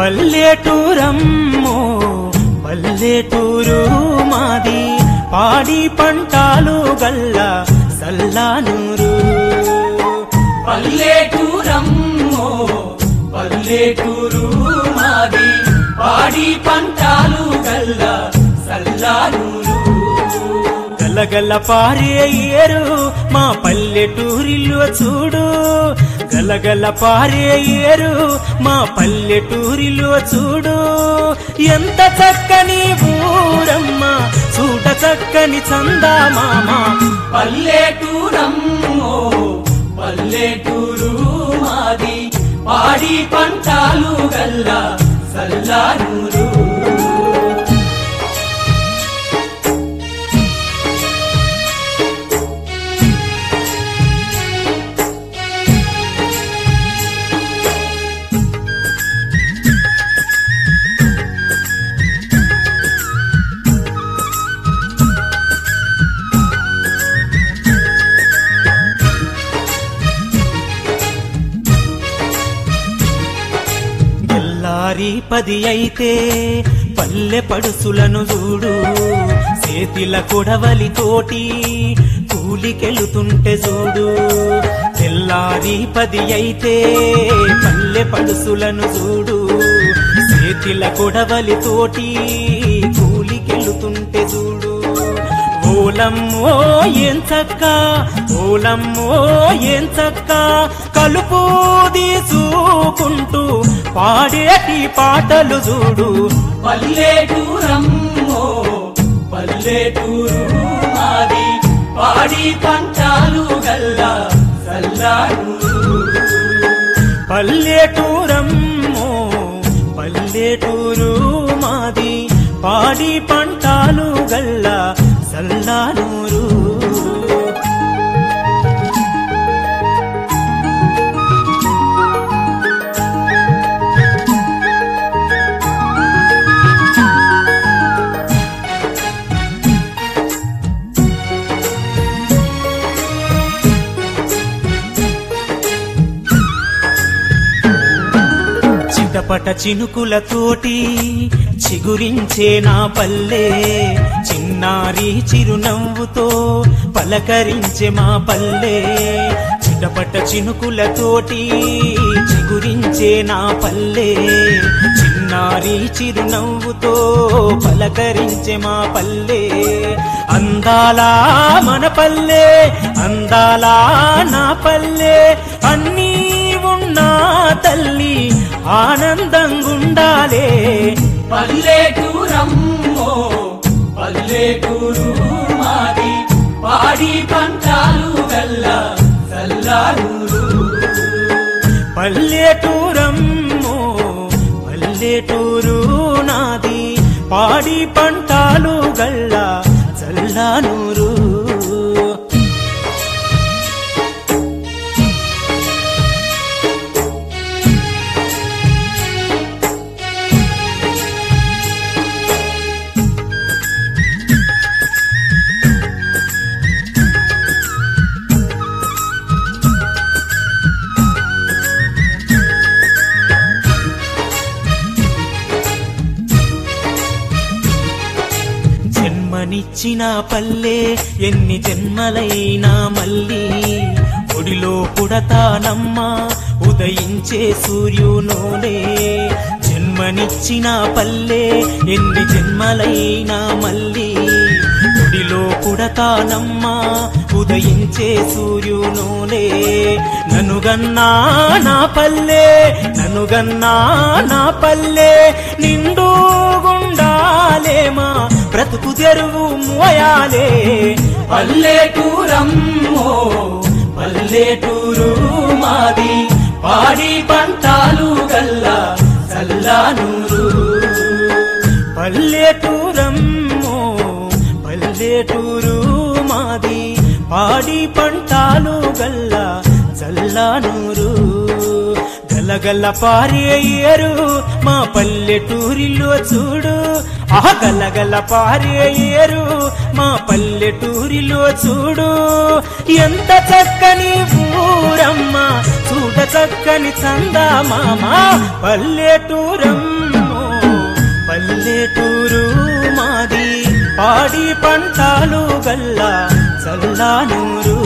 పల్లెటూరమ్మో పల్లెటూరు మాది పాడి పంటాలు గల్ల సల్లానూరు పల్లెటూరమ్మో పల్లెటూరు మాది పాడి పంటాలు గల్ల సల్లానూరు గలగల పారే ఏరు మా పల్లెటూరిలో చూడు గలగల పారే ఏరు మా పల్లెటూరిలో చూడు ఎంత చక్కని ఊరమ్మ చూడ చక్కని చందా మామ పల్లెటూరమ్మో పల్లెటూరు మాది పాడి పంటాలు గల్ల సల్లానూరు ఎల్లారి పది అయితే పల్లె పడుసులను చూడు చేతిల కొడవలి తోటి కూలికెళుతుంటే చూడు తెల్లారి పది అయితే పల్లె పడుసులను చూడు చేతిల కొడవలి తోటి కూలికెళుతుంటే చూడు ఓలమ్మో ఏం చక్క ఓలమ్మో ఏం చక్క కలుపు తీసుకుంటూ పాడేటి పాటలు చూడు పల్లెటూరమ్మో పల్లెటూరు మాది పాడి పంటాలు గల్ల సల్లానూరు పల్లెటూరమ్మో పల్లెటూరు మాది పాడి పంటాలు గల్ల సల్లానూరు చిటపట చినుకులతోటి చిగురించే నా పల్లె చిన్నారి చిరునవ్వుతో పలకరించే మా పల్లె చిటపట చినుకులతోటి చిగురించే నా పల్లె చిన్నారి చిరునవ్వుతో పలకరించే మా పల్లె అందాలా మన పల్లె అందాలా నా పల్లె అన్నీ ఉన్నా తల్లి ఆనందంగుండాలే పల్లెటూరమ్మో పల్లెటూరు మాది పాడి పంటాలు గల్ల సల్లానూరు పల్లెటూరమ్మో పల్లెటూరు నాది పాడి పంటాలు గల్ల చల్లానూరు జన్మనిచ్చిన పల్లె ఎన్ని జన్మలైనా మళ్ళీ ఒడిలో పుడతానమ్మా ఉదయించే సూర్యునోలే జన్మనిచ్చిన పల్లె ఎన్ని జన్మలైనా మళ్ళీ ఒడిలో పుడతానమ్మా ఉదయించే సూర్యునోలే ననుగన్నా నా పల్లె ననుగన్నా నా పల్లె నిండు గుండాలేమా బ్రతుకు తెరువు మోయాలే పల్లెటూరమ్మో పల్లెటూరు మాది పాడి పంటాలు గల్ల సల్లానూరు పల్లెటూరమ్మో పల్లెటూరు మాది పాడి పంటాలు గల్ల చల్లానూరు గలగల పారే ఏరు మా పల్లెటూరిలో చూడు ఆ గలగల పారే ఏరు మా పల్లెటూరిలో చూడు ఎంత చక్కని ఊరమ్మ చూడ చక్కని చందా మామ పల్లెటూరమ్మ పల్లెటూరు మాది పాడి పంటలు గల్లా చల్లానూరు